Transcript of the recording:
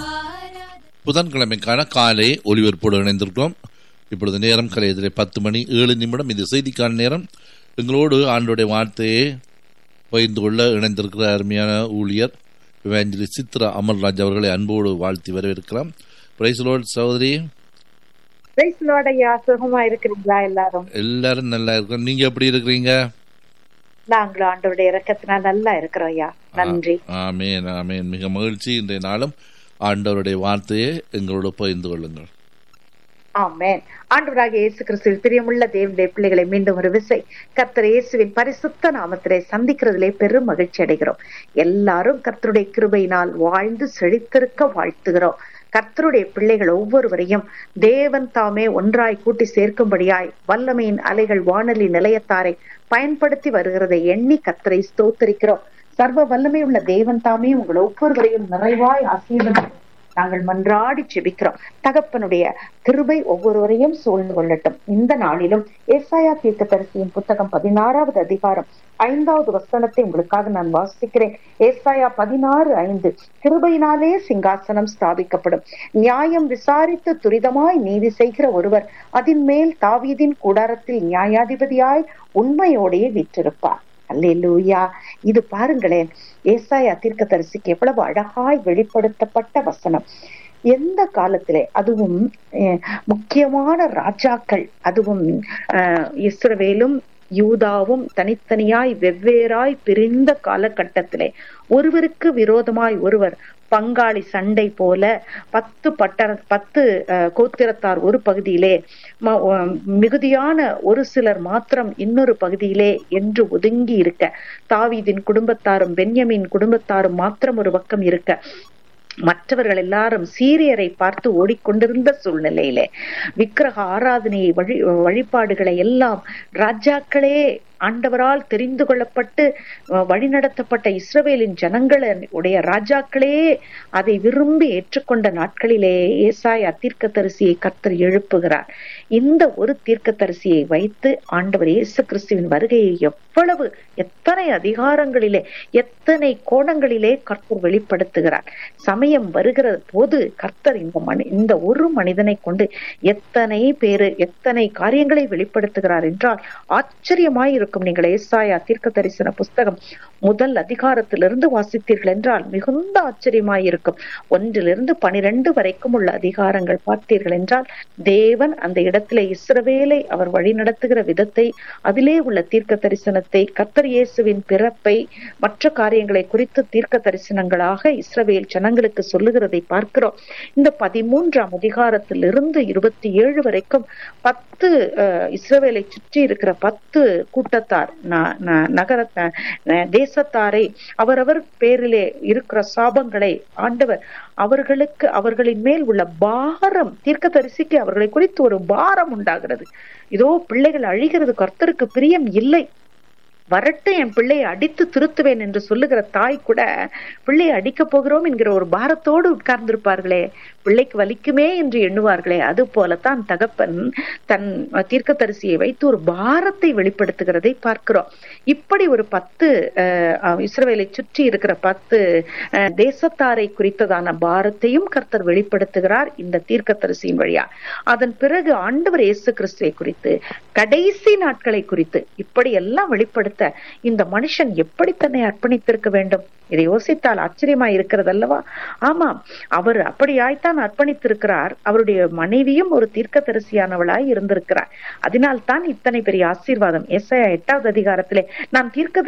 புதன்கிழமைக்கான காலை ஒலிபரப்போடு இணைந்திருக்கிறோம் இப்பொழுது நேரம் கலையதிலே பத்து மணி ஏழு நிமிடம் இது செய்திக்கான நேரம் எங்களோடு ஆண்டோடைய வார்த்தையை பகிர்ந்து கொள்ள இணைந்திருக்கிற அருமையான ஊழியர் இவாஞ்சலி சித்ரா அமர்ராஜ் அவர்களை அன்போடு வாழ்த்தி வரவேற்கிறோம் பிரைஸ்லோட் சகோதரி பிரைஸ் லார்ட் ஐயா சுகமா இருக்கிறீங்களா எல்லாரும் எல்லாரும் நல்லா இருக்கோம் நீங்க எப்படி இருக்கிறீங்க நாங்களும் ஆண்டவருடைய இறக்கத்தினால் நல்லா இருக்கிறோம் ஐயா நன்றி ஆமேன் ஆமேன் மிக மகிழ்ச்சி இன்றைய நாளும் ஆண்டவருடைய வார்த்தையை எங்களோடு பகிர்ந்து கொள்ளுங்கள் ஆமென் ஆண்டவராக இயேசு கிறிஸ்துவில் பிரியமுள்ள தேவனுடைய பிள்ளைகளை மீண்டும் ஒரு விசை கர்த்தர் இயேசுவின் பரிசுத்த நாமத்திலே சந்திக்கிறதிலே பெரும் மகிழ்ச்சி அடைகிறோம் எல்லாரும் கர்த்தருடைய கிருபையினால் வாழ்ந்து செழித்திருக்க வாழ்த்துகிறோம் கர்த்தருடைய பிள்ளைகள் ஒவ்வொருவரையும் தேவன் தாமே ஒன்றாய் கூட்டி சேர்க்கும்படியாய் வல்லமையின் அலைகள் வானொலி நிலையத்தாரை பயன்படுத்தி வருகிறதை எண்ணி கர்த்தரை ஸ்தோத்தரிக்கிறோம் சர்வ வல்லமை உள்ள தேவன் தாமே உங்கள் ஒவ்வொருவரையும் நிறைவாய் ஆசீர்வதி நாங்கள் மன்றாடி செபிக்கிறோம் தகப்பனுடைய கிருபை ஒவ்வொருவரையும் சூழ்ந்து கொள்ளட்டும் இந்த நாளிலும் ஏசாயா தீர்க்கதரிசியின் புத்தகம் பதினாறாவது அதிகாரம் ஐந்தாவது வசனத்தை உங்களுக்காக நான் வாசிக்கிறேன் ஏசாயா பதினாறு ஐந்து கிருபையினாலே சிங்காசனம் ஸ்தாபிக்கப்படும் நியாயம் விசாரித்து துரிதமாய் நீதி செய்கிற ஒருவர் அதன் மேல் தாவீதின் கூடாரத்தில் நியாயாதிபதியாய் உண்மையோடையே வீற்றிருப்பார் அல்லேலூயா இது பாருங்களேன் ஏசாயா தீர்க்கதரிசிக்கு எவ்வளவு அழகாய் வெளிப்படுத்தப்பட்ட வசனம் எந்த காலத்திலே அதுவும் அஹ், முக்கியமான ராஜாக்கள் அதுவும் அஹ், இஸ்ரவேலும் யூதாவும் தனித்தனியாய் வெவ்வேறாய் பிரிந்த காலகட்டத்திலே ஒருவருக்கு விரோதமாய் ஒருவர் பங்காளி சண்டை போல பத்து பட்டண பத்து அஹ், கோத்திரத்தார் ஒரு பகுதியிலே ம- அஹ், மிகுதியான ஒரு சிலர் மாத்திரம் இன்னொரு பகுதியிலே என்று ஒதுங்கி இருக்க தாவீதின் குடும்பத்தாரும் பென்யமின் குடும்பத்தாரும் மாத்திரம் ஒரு பக்கம் இருக்க மற்றவர்கள் எல்லாரும் சீரியரை பார்த்து ஓடிக்கொண்டிருந்த சூழ்நிலையிலே விக்கிரக ஆராதனையை வழி வழிபாடுகளை எல்லாம் ராஜாக்களே ஆண்டவரால் தெரிந்து கொள்ளப்பட்டு அஹ், வழிநடத்தப்பட்ட இஸ்ரவேலின் ஜனங்களுடைய ராஜாக்களே அதை விரும்பி ஏற்றுக்கொண்ட நாட்களிலே ஏசாயா தீர்க்கதரிசியை கர்த்தர் எழுப்புகிறார் இந்த ஒரு தீர்க்கதரிசியை வைத்து ஆண்டவர் இயேசு கிறிஸ்துவின் வருகையை எவ்வளவு எத்தனை அதிகாரங்களிலே எத்தனை கோணங்களிலே கர்த்தர் வெளிப்படுத்துகிறார் சமயம் வருகிற போது கர்த்தர் இந்த மனி இந்த ஒரு மனிதனை கொண்டு எத்தனை பேரு எத்தனை காரியங்களை வெளிப்படுத்துகிறார் என்றால் ஆச்சரியமாய் இருக்கும் நீங்கள் ஏசாயா தீர்க்க தரிசன புஸ்தகம் முதல் அதிகாரத்திலிருந்து வாசித்தீர்கள் என்றால் மிகுந்த ஆச்சரியமாய் இருக்கும் ஒன்றிலிருந்து பனிரெண்டு வரைக்கும் உள்ள அதிகாரங்கள் பார்த்தீர்கள் என்றால் தேவன் அந்த இடத்திலே இஸ்ரவேலை அவர் வழி நடத்துகிற விதத்தை அதிலே உள்ள தீர்க்க தரிசனத்தை கர்த்தர் இயேசுவின் பிறப்பை மற்ற காரியங்களை குறித்து தீர்க்க தரிசனங்களாக இஸ்ரவேல் ஜனங்களுக்கு சொல்லுகிறதை பார்க்கிறோம் இந்த பதிமூன்றாம் அதிகாரத்திலிருந்து இருபத்தி ஏழு வரைக்கும் பத்து அஹ், இஸ்ரவேலை சுற்றி இருக்கிற பத்து கூட்டத்தார் ந- ந- நகர ந- தேசத்தாரை அவரவர் பேரிலே இருக்கிற சாபங்களை ஆண்டவர் அவர்களுக்கு அவர்களின் மேல் உள்ள பாரம் தீர்க்கதரிசிக்கு அவர்களை குறித்து ஒரு பாரம் உண்டாகிறது இதோ பிள்ளைகள் அழிகிறது கர்த்தருக்கு பிரியம் இல்லை வரட்டு என் பிள்ளையை அடித்து திருத்துவேன் என்று சொல்லுகிற தாய் கூட பிள்ளையை அடிக்க போகிறோம் என்கிற ஒரு பாரத்தோடு உட்கார்ந்திருப்பார்களே பிள்ளைக்கு வலிக்குமே என்று எண்ணுவார்களே அது போலத்தான் தகப்பன் தன் தீர்க்கதரிசியை வைத்து ஒரு பாரத்தை வெளிப்படுத்துகிறதை பார்க்கிறோம் இப்படி ஒரு பத்து அஹ், அஹ், இஸ்ரவேலை சுற்றி இருக்கிற பத்து அஹ், தேசத்தாரை குறித்ததான பாரத்தையும் கர்த்தர் வெளிப்படுத்துகிறார் இந்த தீர்க்கதரிசியின் வழியா அதன் பிறகு ஆண்டவர் இயேசு கிறிஸ்துவை குறித்து கடைசி நாட்களை குறித்து இப்படி எல்லாம் வெளிப்படுத்த இந்த மனுஷன் எப்படி தன்னை அர்ப்பணித்திருக்க வேண்டும் இதை யோசித்தால் ஆச்சரியமா இருக்கிறது அல்லவா ஆமாம் அவர் அப்படியாய்த்தான் அர்ப்பணித்திருக்கிறார் அவருடைய மனைவியும் ஒரு தீர்க்கதரிசியானவளாய் இருந்திருக்கிறார் அதனால் தான் இத்தனை பெரிய ஆசீர்வாதம் எஸ்ஐயா எட்டாவது அதிகாரத்திலே நான் தீர்க்க